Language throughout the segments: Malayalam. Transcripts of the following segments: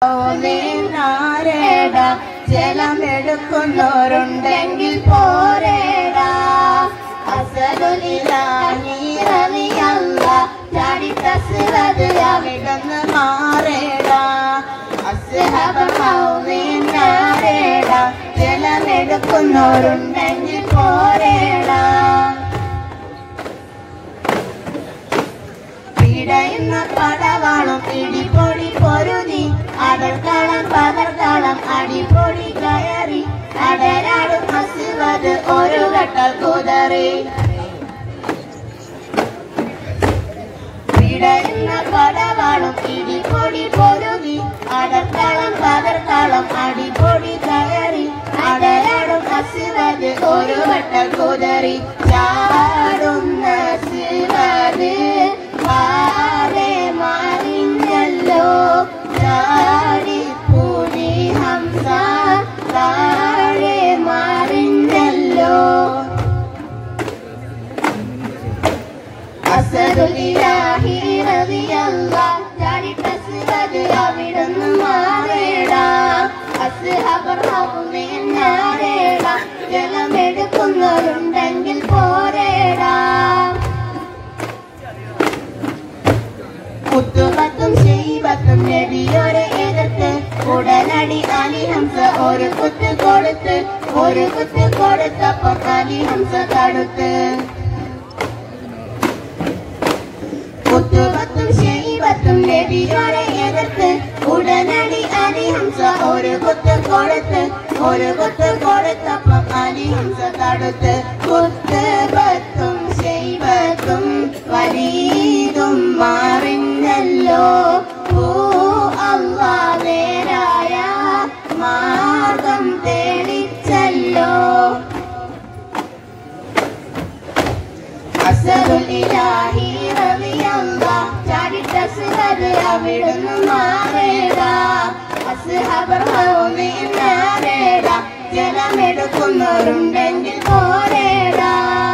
നാരേട ജലമെടുക്കുന്നവരുണ്ടെങ്കിൽ പോരേടാ അസലുലിലാഹി റളിയല്ല ചാടി തസ്റത് അവിടുന്ന് മാറേടാ അസ്ഹബ ഹൗലിൻ നാരേട ജലമെടുക്കുന്നവരുണ്ടെങ്കിൽ പോരേടാ പിടയുന്ന പടവാളും ഇടിപ്പൊടി പൊരുതി അടർക്കളം പകർക്കളം അടിപൊടി കയറി അടരാടും അസുവത് ഒരു ഘട്ടൽ കുതറി പിടയുന്ന പടവാളും ഇടിപ്പൊടി പൊരുതി അടർക്കളം പകർക്കളം അടിപൊടി കയറി അടരാടും അസുവത് ഒരു വട്ടൽ കുതറി ചാടുന്ന ശിവത് പാടെ മാറിഞ്ഞല്ലോ ചാടി പൂരി ഹംസ താഴെ മാറിഞ്ഞല്ലോ അസറുലിലാഹി റളിയല്ലാഹ് ചാടി തസ്റത് അവിടുന്ന് മാറേടാ അസ്ഹബർ ഹൗമിൻ നാരേടാ ജലമെടുക്കുന്നവരുണ്ടെങ്കിൽ പോരേടാ കുത്തുകത്തും ശൈവത്തും നബിയോരെ എതിർത്ത് ഉടനടി അലിഹംസ ഒരു കുത്ത് കൊടുത്ത് ഒരു കുത്ത് കൊടുത്തപ്പം അലിഹംസ തടുത്ത് കുത്തുകത്തും ശൈവത്തും നബിയോരെ എതിർത്ത് ഉടനടി അലിഹംസ ഒരു കുത്ത് കൊടുത്ത് ഒരു കുത്ത് കൊടുത്തപ്പം അലിഹംസ തടുത്ത് കുത്തുകത്തും ശൈവത്തും വലീതും മാറിഞ്ഞല്ലോ ഓ അള്ളാ നേരായ മാർഗം തെളിച്ചല്ലോ അസറുലിലാഹി റളിയല്ലാഹ് ചാടിട്ട സുഹദ് അവിടുന്ന് മാറേടാ അസ്ഹബർ ഹൗമിൻ നാരേടാ ജലമെടുക്കുന്നവരുണ്ടെങ്കിൽ പോരേടാ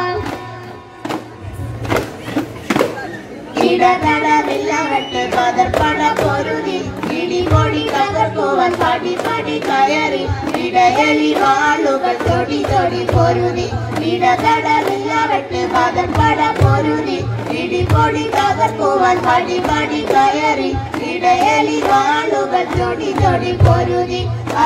ഇടതടവില്ലവട്ട് പതർപ്പട പൊരുതി ഇടിപൊടി തകർക്കുവാൻ പടി പടി കയറി ഇടയലി വാളുകൾ തൊടി തൊടി പൊരുതി ഇടതടവില്ലവട്ട് പതർപ്പട പൊരുതി ഇടിപൊടി തകർക്കുവാൻ പടി പടി കയറി ഇടയലി വാളുകൾ തൊടി തൊടി പൊരുതി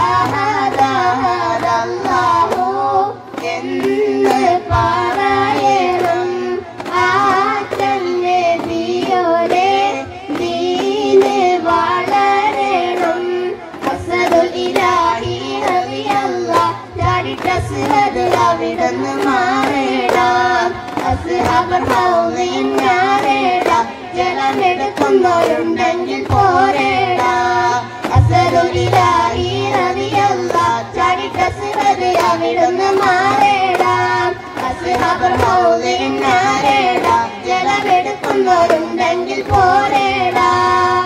ആഹാദാഹാദല്ലാഹു എന്ന് പറയണം ആറ്റല്ലേ നീയോരെ നീന് വളരണം അസദുൽ ഇലാഹി റളിയല്ലാഹ് ചാടിട്ട സിഹദ് അവിടുന്ന് മാറേടാ അസ്ഹബർ ഹൗലിൻ നാരേടാ ജലമെടുക്കുന്നവരുണ്ടെങ്കിൽ പോരേടാ അസദുൽ ഇലാഹി റളിയല്ലാഹ് ചാടിട്ട സിഹദ് അവിടുന്ന് മാറേടാ അസ്ഹബർ ഹൗലിൻ നാരേടാ ജലമെടുക്കുന്നവരുണ്ടെങ്കിൽ പോരേടാ